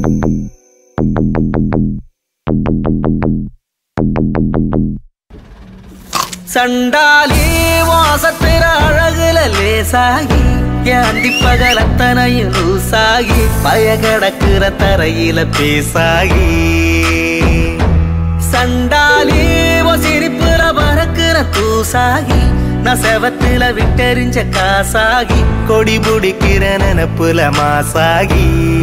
சண்டாலி வாசத்திர அழகுல லேசாகி ஏந்தி பகலத்தனையும் லூசாகி பய கிடக்குற தரையில பேசாகி சண்டாலி உன் சிரிப்புல பறக்குற தூசாகி நான் செவத்துல விட்டெறிஞ்ச காசாகி கொடி பிடிக்கிற நினப்புல மாசாகி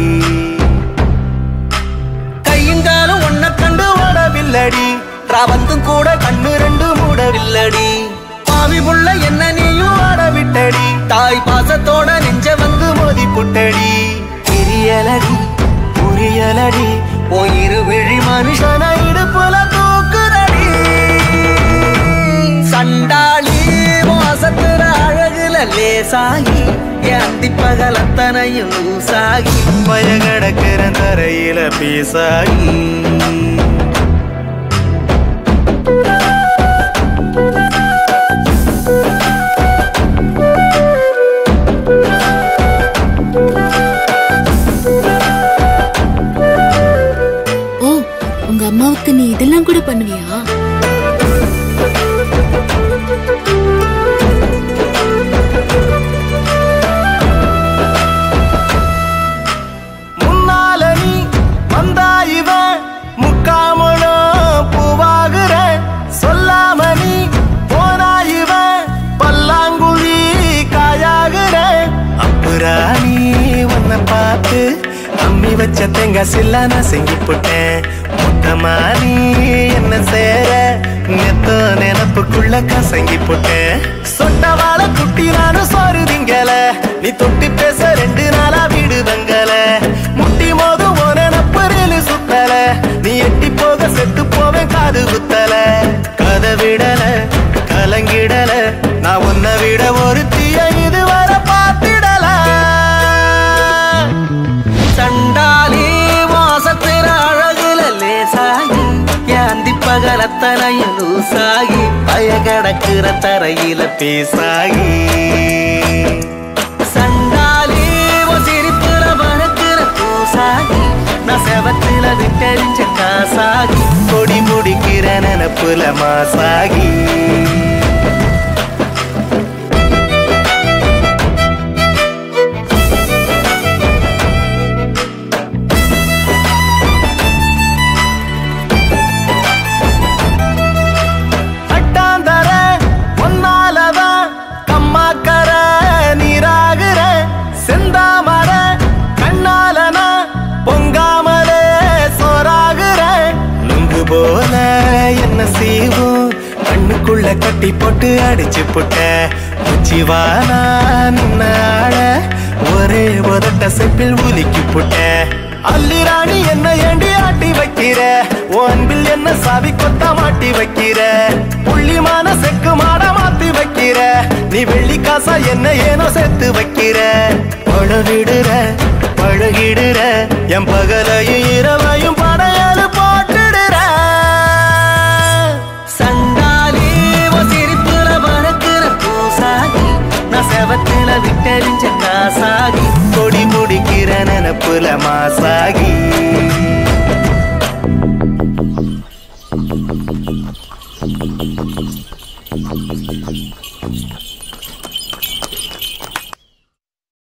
கையுங்காலும் உன்னை கண்டு ஓடவில்லடி ராவந்தும் கூட கண்ணு ரெண்டு மூடவில்லடி பாவி புள்ள என்ன நீயும் ஆட விட்டடி தாய் பாசத்தோட நெஞ்ச வந்து மோதி புட்டடி தெரியலடி புரியலடி உன் இரு விழி மனுஷன இடுப்புல தூக்குதடி சண்டாளி வாசத்துற அழகுல லேசாகி ஏந்தி பகலத்தனையும் லூசாகி பய கிடக்கிற தரையில பேசாகி ஓ உங்க அம்மாவுக்கு நீ இதெல்லாம் கூட பண்ணுவியா முன்னால நீ வந்தா இவன் முக்காமனோ பூவாகுற சொல்லாம நீ போனா இவன் பல்லாங்குழி காயாகுற அப்புறா நீ உன்னை பார்த்து அம்மி வச்ச தேங்காய் சில்லா நான் செஞ்சு போட்டேன் முட்டமா நீ என்ன சேர நெத்தோ நினப்புக்குள்ள கசங்கி போட்டேன் சொட்டவாள குட்டி நானும் சோறு திங்கல நீ தொட்டி பேச ரெண்டு நாளா வீடு தங்கல முட்டி மோது ஓனப்பரில் சுத்தல நீ எட்டி போக செத்து போவேன் காது குத்தல கதை விடல கலங்கிடல நான் உன்னை விட ஒரு தீய இதுவரை பார்த்திடல சண்டாலி வாசத்திர அழகுல லேசாகி ஏந்தி பகலத்தனையும் லூசாகி பய கிடக்குற தரையில பேசாகி சண்டாலி உன் சிரிப்புல பறக்குற பூசாகி நான் செவத்துல விட்டறிஞ்ச காசாகி கொடி முடிக்கிற நினப்புல மாசாகி அட்டாந்தர ஒன்னாலதான் கம்மாக்கர நீராகுற செந்தாமர கண்ணாலனா பொங்காமலே சோறாகுற நுங்கு போல என்ன செய்வோம் கண்ணுக்குள்ள கட்டி போட்டு அடிச்சு புட்ட உச்சிவானா நின்னாட ஒரே உதட்ட செப்பில் உலுக்கி புட்ட அல்லிராணி என்ன ஏண்டி ஆட்டி வைக்கிற உன் அன்பில் என்ன சாவி கொத்த மாட்டி வைக்கிற புள்ளிமான செக்கு மாட மாத்தி வைக்கிற நீ வெள்ளி காசா என்ன ஏனோ சேர்த்து வைக்கிற பழகிடுற பழகிடுற என் பகலையும் இரவையும் படையாளு போட்டுடுற சண்டாலி உன் சிரிப்புல பறக்குற பூசாகி நான் செவத்துல விட்டறிஞ்ச காசாகி கொடி முடிக்கிற நினப்புல மாசாகி Thank you.